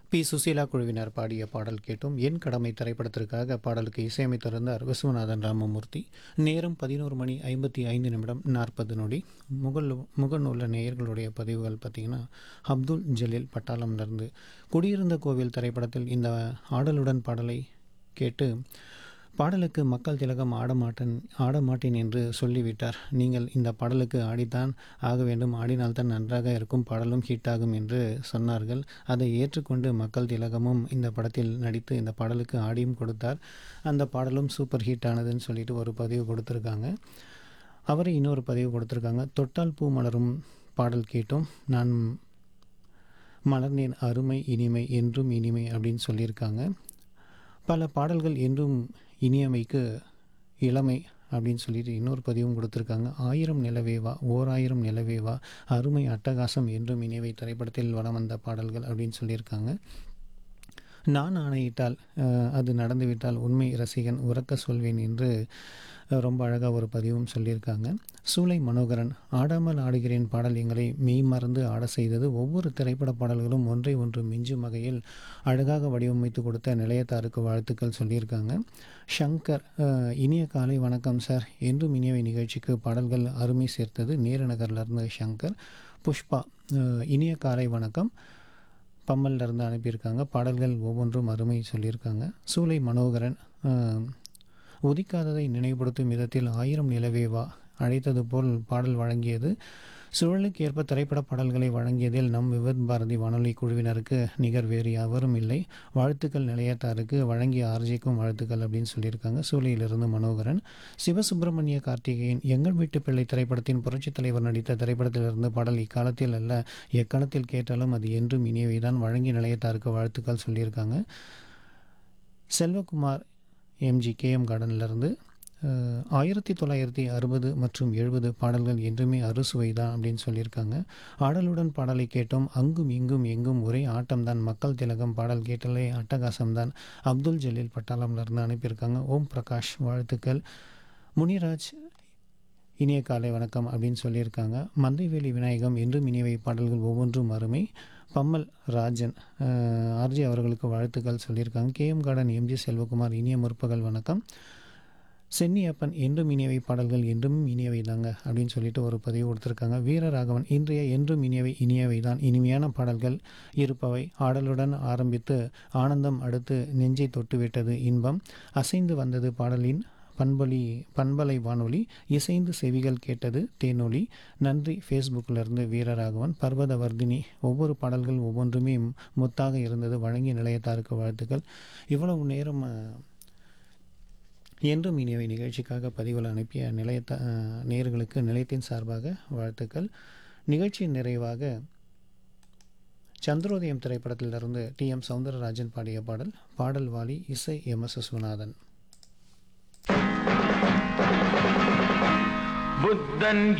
B Susheela குழுவினர் பாடிய பாடல் கேட்டும் என் கடமை திரைப்படத்திற்காக பாடலுக்கு இசையமைத்திருந்தார் விஸ்வநாதன் ராமமூர்த்தி நேரம் பதினோரு மணி ஐம்பத்தி ஐந்து நிமிடம் நாற்பது நொடி முகல் முகநூலில் நேயர்களுடைய பதிவுகள் பார்த்திங்கன்னா அப்துல் ஜலீல் பட்டாளம்லேருந்து குடியிருந்த கோவில் திரைப்படத்தில் இந்த ஆடலுடன் பாடலை கேட்டு பாடலுக்கு மக்கள் திலகம் ஆடமாட்டன் ஆடமாட்டேன் என்று சொல்லிவிட்டார் நீங்கள் இந்த பாடலுக்கு ஆடித்தான் ஆக வேண்டும் ஆடினால்தான் நன்றாக இருக்கும் பாடலும் ஹிட்டாகும் என்று சொன்னார்கள் அதை ஏற்றுக்கொண்டு மக்கள் திலகமும் இந்த படத்தில் நடித்து இந்த பாடலுக்கு ஆடியும் கொடுத்தார் அந்த பாடலும் சூப்பர் ஹிட் ஆனதுன்னு சொல்லிட்டு ஒரு பதிவு கொடுத்துருக்காங்க அவரை இன்னொரு பதிவு கொடுத்துருக்காங்க தொட்டால் பூ மலரும் பாடல் கேட்டோம் நான் மலர்ந்தேன் அருமை இனிமை என்றும் இனிமை அப்படின்னு சொல்லியிருக்காங்க பல பாடல்கள் என்றும் இனியமைக்கு இளமை அப்படின்னு சொல்லிட்டு இன்னொரு பதிவும் கொடுத்துருக்காங்க ஆயிரம் நிலவேவா ஓர் ஆயிரம் நிலவேவா அருமை அட்டகாசம் என்றும் இனியவை திரைப்படத்தில் வலம் வந்த பாடல்கள் அப்படின்னு சொல்லியிருக்காங்க நான் ஆணையிட்டால் அஹ், அது நடந்துவிட்டால் உண்மை ரசிகன் உறக்க சொல்வேன் என்று அஹ், ரொம்ப அழகாக ஒரு பதிவும் சொல்லியிருக்காங்க சூலை மனோகரன் ஆடாமல் ஆடுகிறேன் பாடல் எங்களை மெய் மறந்து ஆட செய்தது ஒவ்வொரு திரைப்பட பாடல்களும் ஒன்றை ஒன்று மிஞ்சும் வகையில் அழகாக வடிவமைத்து கொடுத்த நிலையத்தாருக்கு வாழ்த்துக்கள் சொல்லியிருக்காங்க ஷங்கர் அஹ், இனிய காலை வணக்கம் சார் என்றும் இனியவை நிகழ்ச்சிக்கு பாடல்கள் அருமை சேர்த்தது நேருநகர்லேருந்து ஷங்கர் புஷ்பா அஹ், இனிய காலை வணக்கம் பம்மல்ல இருந்து அனுப்பியிருக்காங்க பாடல்கள் ஒவ்வொன்றும் அருமை சொல்லியிருக்காங்க சூலை மனோகரன் அஹ், உதிக்காததை நினைவுபடுத்தும் விதத்தில் ஆயிரம் நிலவேவா அழைத்தது போல் பாடல் வழங்கியது சூழலுக்கு ஏற்ப திரைப்பட பாடல்களை வழங்கியதில் நம் விவத் பாரதி வானொலி குழுவினருக்கு நிகர் வேறு யாவரும் இல்லை வாழ்த்துக்கள் நிலையத்தாருக்கு வழங்கிய ஆர்ஜிக்கும் வாழ்த்துக்கள் அப்படின்னு சொல்லியிருக்காங்க சூளையிலிருந்து மனோகரன் சிவசுப்பிரமணிய கார்த்திகேயன் எங்கள் வீட்டு பிள்ளை திரைப்படத்தின் புரட்சித் தலைவர் நடித்த திரைப்படத்திலிருந்து பாடல் இக்காலத்தில் அல்ல எக்காலத்தில் கேட்டாலும் அது என்றும் இனியவைதான் வழங்கி நிலையத்தாருக்கு வாழ்த்துக்கள் சொல்லியிருக்காங்க செல்வகுமார் எம்ஜி கேஎம் கார்டன்லேருந்து ஆயிரத்தி தொள்ளாயிரத்தி அறுபது மற்றும் எழுபது பாடல்கள் என்றுமே அறுசுவை தான் அப்படின்னு சொல்லியிருக்காங்க ஆடலுடன் பாடலை கேட்டோம் அங்கும் இங்கும் எங்கும் ஒரே ஆட்டம்தான் மக்கள் திலகம் பாடல் கேட்டாலே அட்டகாசம்தான் அப்துல் ஜலீல் பட்டாளம்லேருந்து அனுப்பியிருக்காங்க ஓம் பிரகாஷ் வாழ்த்துக்கள் முனிராஜ் இனிய காலை வணக்கம் அப்படின்னு சொல்லியிருக்காங்க மந்தைவேலி விநாயகம் என்றும் இனியவை பாடல்கள் ஒவ்வொன்றும் அருமை பம்மல் ராஜன் ஆர்ஜி அவர்களுக்கு வாழ்த்துக்கள் சொல்லியிருக்காங்க கேஎம் கார்டன் எம்ஜி செல்வகுமார் இனிய முற்பகல் வணக்கம் சென்னியப்பன் என்றும் இனியவை பாடல்கள் என்றும் இனியவை தாங்க அப்படின்னு சொல்லிட்டு ஒரு பதிவு கொடுத்துருக்காங்க வீரராகவன் இன்றைய என்றும் இனியவை இனியவை தான் இனிமையான பாடல்கள் இருப்பவை ஆடலுடன் ஆரம்பித்து ஆனந்தம் அடுத்து நெஞ்சை தொட்டுவிட்டது இன்பம் அசைந்து வந்தது பாடலின் பண்பொலி பண்பலை வானொலி இசைந்து செவிகள் கேட்டது தேனொலி நன்றி ஃபேஸ்புக்கிலிருந்து வீரராகவன் பர்வதவர்தினி ஒவ்வொரு பாடல்கள் ஒவ்வொன்றுமே முத்தாக இருந்தது வழங்கிய நிலையத்தாருக்கு வாழ்த்துக்கள் இவ்வளவு நேரம் அஹ், என்றும் இனியவை நிகழ்ச்சிக்காக பதிவுகள் அனுப்பிய நிலையத்த அஹ், நேயர்களுக்கு நிலையத்தின் சார்பாக வாழ்த்துக்கள் நிகழ்ச்சியின் நிறைவாக சந்திரோதயம் திரைப்படத்திலிருந்து டி எம் சௌந்தரராஜன் பாடிய பாடல் பாடல் வாலி இசை எம் எஸ் விஸ்வநாதன் புத்தன்